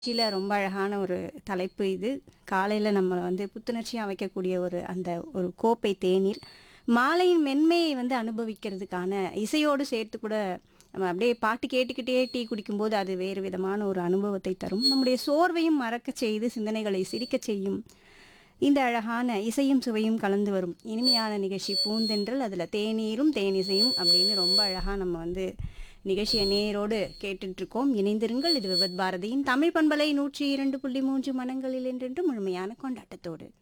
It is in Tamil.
நிகழ்ச்சியில ரொம்ப அழகான ஒரு தலைப்பு இது. காலையில நம்மள வந்து புத்துணர்ச்சியா வைக்கக்கூடிய ஒரு அந்த ஒரு கோப்பை தேநீர். மாலையின் மென்மையை வந்து அனுபவிக்கிறதுக்கான இசையோடு சேர்த்து கூட நம்ம அப்படியே பாட்டு கேட்டுக்கிட்டே டீ குடிக்கும்போது அது வேறு விதமான ஒரு அனுபவத்தை தரும். நம்முடைய சோர்வையும் மறக்கச் செய்து சிந்தனைகளை சிரிக்கச் செய்யும். இந்த அழகான இசையும் சுவையும் கலந்து வரும் இனிமையான நிகழ்ச்சி பூந்தென்றல். அதில தேநீரும் தேனிசையும் அப்படின்னு ரொம்ப அழகா நம்ம வந்து நிகழ்ச்சிய நேயரோடு கேட்டுட்ருக்கோம். இணைந்திருங்கள். இது விவித் பாரதியின் தமிழ் பண்பலை 102.3 மனங்களில் என்றென்றும் முழுமையான கொண்டாட்டத்தோடு.